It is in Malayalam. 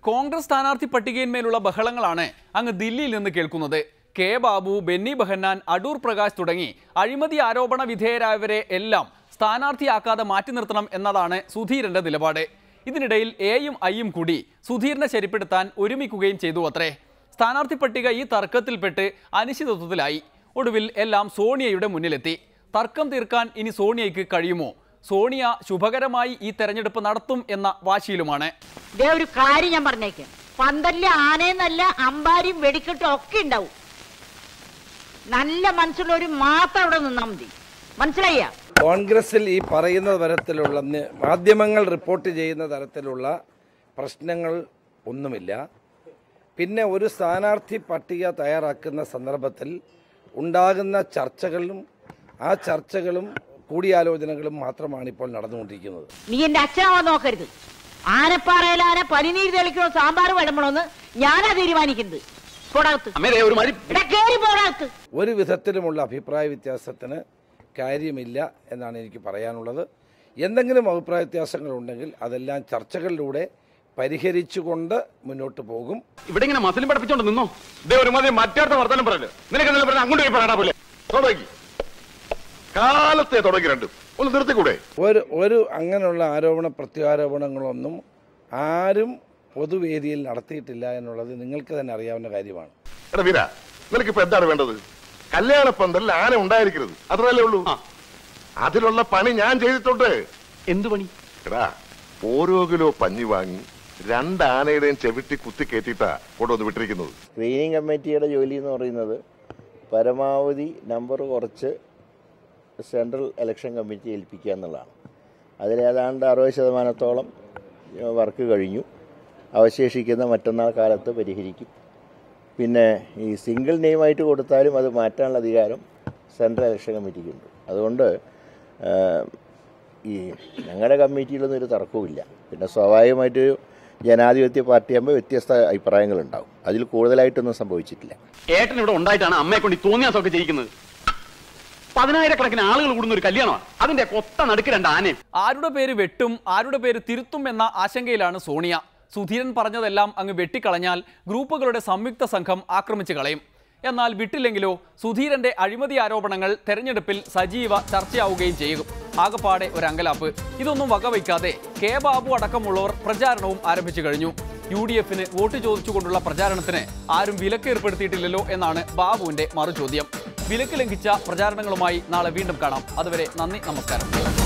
കോൺഗ്രസ് സ്ഥാനാർത്ഥി പട്ടികയിന്മേലുള്ള ബഹളങ്ങളാണ് അങ്ങ് ദില്ലിയിൽ നിന്ന് കേൾക്കുന്നത് കെ ബാബു ബെന്നി ബെഹന്നാൻ അടൂർ പ്രകാശ് തുടങ്ങി അഴിമതി ആരോപണ വിധേയരായവരെ എല്ലാം സ്ഥാനാർത്ഥിയാക്കാതെ മാറ്റി നിർത്തണം എന്നതാണ് സുധീരന്റെ നിലപാട് ഇതിനിടയിൽ എയും ഐയും കൂടി സുധീരനെ ശരിപ്പെടുത്താൻ ഒരുമിക്കുകയും ചെയ്തു അത്രേ സ്ഥാനാർത്ഥി പട്ടിക ഈ തർക്കത്തിൽപ്പെട്ട് അനിശ്ചിതത്വത്തിലായി ഒടുവിൽ എല്ലാം സോണിയയുടെ മുന്നിലെത്തി തർക്കം തീർക്കാൻ ഇനി സോണിയയ്ക്ക് കഴിയുമോ സോണിയ ശുഭകരമായി ഈ തെരഞ്ഞെടുപ്പ് നടത്തും എന്ന വാശിയിലുമാണ് ദേ ഒരു കാര്യം ഞാൻ പറഞ്ഞേക്കാം പന്തലിലെ ആനയെന്നല്ല അമ്പാരിയും വെടിക്കെട്ടും ഒക്കെ ഉണ്ടാവും നല്ല മനസ്സുള്ളവർ മാത്രം അവിടെ നിന്നാ മതി മനസ്സിലായ കോൺഗ്രസിൽ ഈ പറയുന്ന തരത്തിലുള്ള നി- മാധ്യമങ്ങൾ റിപ്പോർട്ട് ചെയ്യുന്ന തരത്തിലുള്ള പ്രശ്നങ്ങൾ ഒന്നുമില്ല പിന്നെ ഒരു സ്ഥാനാർത്ഥി പട്ടിക തയ്യാറാക്കുന്ന സന്ദർഭത്തിൽ ഉണ്ടാകുന്ന ചർച്ചകളും ആ ചർച്ചകളും കൂടിയാലോചനകളും മാത്രമാണ് ഇപ്പോൾ നടന്നുകൊണ്ടിരിക്കുന്നത് നീ എന്റെ അച്ഛനാവാൻ നോക്കരുത് ആനപ്പാറയിൽ ആന പനിനീര് തെളിക്കണോ സാമ്പാർ വിളമ്പണോന്ന് ഞാനാ തീരുമാനിക്കുന്നത് പോടകത്ത് എടാ കേറി പോടകത്ത് ഒരു വിധത്തിലുമുള്ള അഭിപ്രായ വ്യത്യാസത്തിന് കാര്യമില്ല എന്നാണ് എനിക്ക് പറയാനുള്ളത് എന്തെങ്കിലും അഭിപ്രായ വ്യത്യാസങ്ങൾ ഉണ്ടെങ്കിൽ അതെല്ലാം ചർച്ചകളിലൂടെ പരിഹരിച്ചുകൊണ്ട് മുന്നോട്ട് പോകും ഇവിടെ ഇങ്ങനെ മസിലും പഠിപ്പിച്ചോണ്ട് നിന്നോ ഇതേ ഒരു മതി മറ്റേടത്തെ വർത്തമാനം പറയല് നിനക്ക് എന്തെങ്കിലും പറഞ്ഞാൽ അങ്ങോട്ട് പോയി പറയണ പോലെ തുടങ്ങി കാലത്തെ തുടങ്ങി രണ്ടും ഒന്ന് നിർത്തിക്കൂടെ ഒരു ഒരു അങ്ങനെയുള്ള ആരോപണ പ്രത്യാരോപണങ്ങളൊന്നും ആരും പൊതുവേദിയിൽ നടത്തിയിട്ടില്ല എന്നുള്ളത് നിങ്ങൾക്ക് തന്നെ അറിയാവുന്ന കാര്യമാണ് എടാ വീര നിനക്കിപ്പോ എന്താണ് വേണ്ടത് കല്യാണ പന്തലിൽ ആന ഉണ്ടായിരിക്കരുത് അത്രല്ലേ ഉള്ളൂ അതിലുള്ള പണി ഞാൻ ചെയ്തിട്ടുണ്ട് എന്തു പണി എടാ ഓരോ കിലോ പഞ്ഞി വാങ്ങി രണ്ട് ആനയുടെയും ചെവിട്ടി കുത്തി കയറ്റിയിട്ടാ കൊണ്ടുവന്ന് വിട്ടിരിക്കുന്നത് സ്ക്രീനിങ് കമ്മിറ്റിയുടെ ജോലി എന്ന് പറയുന്നത് പരമാവധി നമ്പർ കുറച്ച് സെൻട്രൽ ഇലക്ഷൻ കമ്മിറ്റി ഏൽപ്പിക്കുക എന്നുള്ളതാണ് അതിലേതാണ്ട് അറുപത് ശതമാനത്തോളം വർക്ക് കഴിഞ്ഞു അവശേഷിക്കുന്ന മറ്റന്നാൾ കാലത്ത് പരിഹരിക്കും പിന്നെ ഈ സിംഗിൾ നെയിമായിട്ട് കൊടുത്താലും അത് മാറ്റാനുള്ള അധികാരം സെൻട്രൽ ഇലക്ഷൻ കമ്മിറ്റിക്കുണ്ട് അതുകൊണ്ട് ആ, ഈ ഞങ്ങളുടെ കമ്മിറ്റിയിലൊന്നും ഒരു തർക്കവുമില്ല പിന്നെ സ്വാഭാവികമായിട്ട് ജനാധിപത്യ പാർട്ടിയാകുമ്പോൾ വ്യത്യസ്ത അഭിപ്രായങ്ങളുണ്ടാവും അതിൽ കൂടുതലായിട്ടൊന്നും സംഭവിച്ചിട്ടില്ല ഏട്ടൻ ഇവിടെ ഉണ്ടായിട്ടാണ് അമ്മയെ കൊണ്ട് ഈ തോന്നിയാസമൊക്കെ ചെയ്യിക്കുന്നത് പതിനായിരക്കണക്കിന് ആളുകൾ കൂടുന്ന ഒരു കല്യാണമാണ് അതിന്റെ കൊത്ത നടുക്ക് രണ്ട് ആനയും ആരുടെ പേര് വെട്ടും ആരുടെ പേര് തിരുത്തും എന്ന ആശങ്കയിലാണ് സോണിയ സുധീരൻ പറഞ്ഞതെല്ലാം അങ്ങ് വെട്ടിക്കളഞ്ഞാൽ ഗ്രൂപ്പുകളുടെ സംയുക്ത സംഘം ആക്രമിച്ചു കളയും എന്നാൽ വിട്ടില്ലെങ്കിലോ സുധീരന്റെ അഴിമതി ആരോപണങ്ങൾ തെരഞ്ഞെടുപ്പിൽ സജീവ ചർച്ചയാവുകയും ചെയ്യും ആകപ്പാടെ ഒരു അങ്കലാപ്പ് ഇതൊന്നും വകവയ്ക്കാതെ കെ ബാബു അടക്കമുള്ളവർ പ്രചാരണവും ആരംഭിച്ചു കഴിഞ്ഞു യു ഡി എഫിന് വോട്ട് ചോദിച്ചുകൊണ്ടുള്ള പ്രചാരണത്തിന് ആരും വിലക്ക് ഏർപ്പെടുത്തിയിട്ടില്ലല്ലോ എന്നാണ് ബാബുവിന്റെ മറുചോദ്യം വിലക്ക് ലംഘിച്ച പ്രചാരണങ്ങളുമായി നാളെ വീണ്ടും കാണാം അതുവരെ നന്ദി നമസ്കാരം